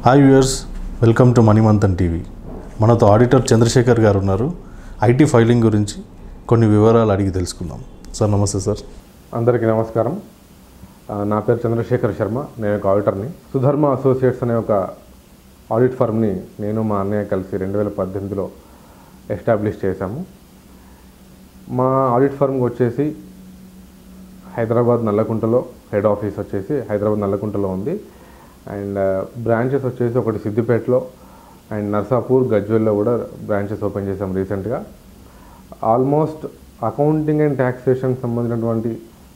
hi viewers welcome to Manimanthan TV మనతో auditor Chandrashekar గారు ఉన్నారు ఐటీ ఫైలింగ్ గురించి కొన్ని వివరాలు అడిగి తెలుసుకుందాం సార్ నమస్తే సార్ అందరికీ నమస్కారం ఆ, నా పేరు చంద్రశేఖర్ శర్మ నేను ఒక ఆడిటర్ని సుధర్మ అసోసియేట్స్ అనే ఒక ఆడిట్ ఫర్మ్ని నేను మా అన్నయ్య కలిసి రెండు వేల పద్దెనిమిదిలో ఎస్టాబ్లిష్ చేశాము మా ఆడిట్ ఫర్మ్కి వచ్చేసి హైదరాబాద్ నల్లకుంటలో హెడ్ ఆఫీస్ వచ్చేసి హైదరాబాద్ నల్లకుంటలో ఉంది అండ్ బ్రాంచెస్ వచ్చేసి ఒకటి సిద్దిపేటలో అండ్ నర్సాపూర్ గజ్వెల్లో కూడా బ్రాంచెస్ ఓపెన్ చేసాం రీసెంట్గా ఆల్మోస్ట్ అకౌంటింగ్ అండ్ ట్యాక్సేషన్ సంబంధించినటువంటి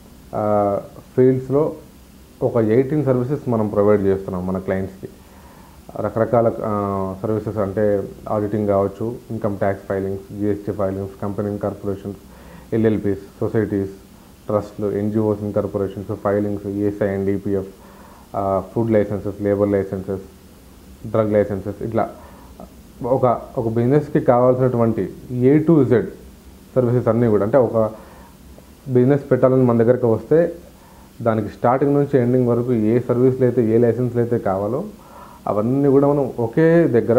ఫీల్డ్స్లో ఒక ఎయిటీన్ సర్వీసెస్ మనం ప్రొవైడ్ చేస్తున్నాం మన క్లయింట్స్కి రకరకాల సర్వీసెస్ అంటే ఆడిటింగ్ కావచ్చు income tax filings GST filings company corporations LLPs societies ట్రస్ట్లు NGOs incorporations filings ESI and DPF food licenses labour licenses drug licenses ఇట్లా ఒక ఒక బిజినెస్కి కావాల్సినటువంటి ఏ టు జెడ్ సర్వీసెస్ అన్నీ కూడా అంటే ఒక బిజినెస్ పెట్టాలని మన దగ్గరికి వస్తే దానికి స్టార్టింగ్ నుంచి ఎండింగ్ వరకు ఏ సర్వీస్లు అయితే ఏ లైసెన్స్లు అయితే కావాలో అవన్నీ కూడా మనం ఒకే దగ్గర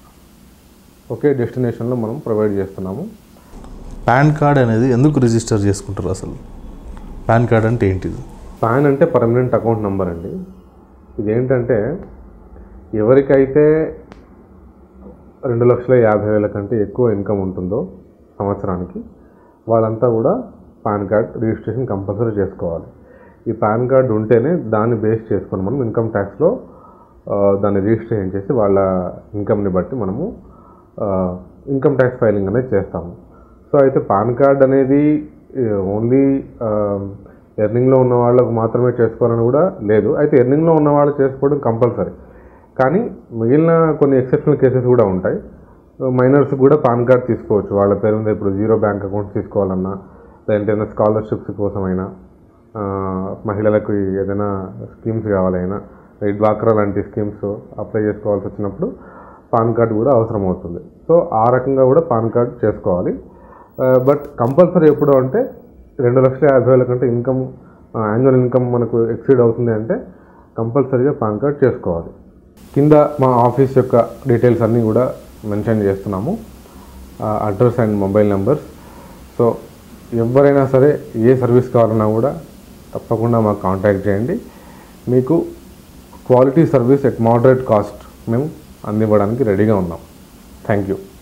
ఒకే డెస్టినేషన్లో మనం ప్రొవైడ్ చేస్తున్నాము పాన్ కార్డ్ అనేది ఎందుకు రిజిస్టర్ చేసుకుంటారు అసలు పాన్ కార్డ్ అంటే ఏంటిది పాన్ అంటే పర్మనెంట్ అకౌంట్ నెంబర్ అండి ఇదేంటంటే ఎవరికైతే రెండు లక్షల యాభై వేల కంటే ఎక్కువ ఇన్కమ్ ఉంటుందో సంవత్సరానికి వాళ్ళంతా కూడా పాన్ కార్డ్ రిజిస్ట్రేషన్ కంపల్సరీ చేసుకోవాలి ఈ పాన్ కార్డ్ ఉంటేనే దాన్ని బేస్ చేసుకొని మనం ఇన్కమ్ ట్యాక్స్లో దాన్ని రిజిస్ట్రేషన్ చేసి వాళ్ళ ఇన్కమ్ని బట్టి మనము ఇన్కమ్ ట్యాక్స్ ఫైలింగ్ అనేది చేస్తాము సో అయితే పాన్ కార్డ్ అనేది ఓన్లీ ఎర్నింగ్లో ఉన్న వాళ్ళకు మాత్రమే చేసుకోవాలని కూడా లేదు అయితే ఎర్నింగ్లో ఉన్న వాళ్ళు చేసుకోవడం కంపల్సరీ కానీ మిగిలిన కొన్ని ఎక్సెప్షనల్ కేసెస్ కూడా ఉంటాయి మైనర్స్ కూడా పాన్ కార్డ్ తీసుకోవచ్చు వాళ్ళ పేరు మీద ఇప్పుడు జీరో బ్యాంక్ అకౌంట్ తీసుకోవాలన్నా లేదంటే ఏదైనా స్కాలర్షిప్స్ కోసమైనా ఆ, మహిళలకు ఏదైనా స్కీమ్స్ కావాలైనా ఈ డ్వాక్రా లాంటి స్కీమ్స్ అప్లై చేసుకోవాల్సి వచ్చినప్పుడు పాన్ కార్డ్ కూడా అవసరం అవుతుంది సో ఆ రకంగా కూడా పాన్ కార్డ్ చేసుకోవాలి బట్ కంపల్సరీ ఎప్పుడు అంటే రెండు లక్షల యాభై వేల కంటే ఇన్కమ్ యాన్యువల్ ఇన్కమ్ మనకు ఎక్సీడ్ అవుతుంది అంటే కంపల్సరీగా పాన్ కార్డ్ చేసుకోవాలి కింద మా ఆఫీస్ యొక్క డీటెయిల్స్ అన్నీ కూడా మెన్షన్ చేస్తున్నాము address and mobile numbers so ఎవరైనా సరే ఏ సర్వీస్ కావాలన్నా కూడా తప్పకుండా మాకు కాంటాక్ట్ చేయండి మీకు quality service at moderate cost మేము అందివ్వడానికి రెడీగా ఉన్నాం థ్యాంక్ యూ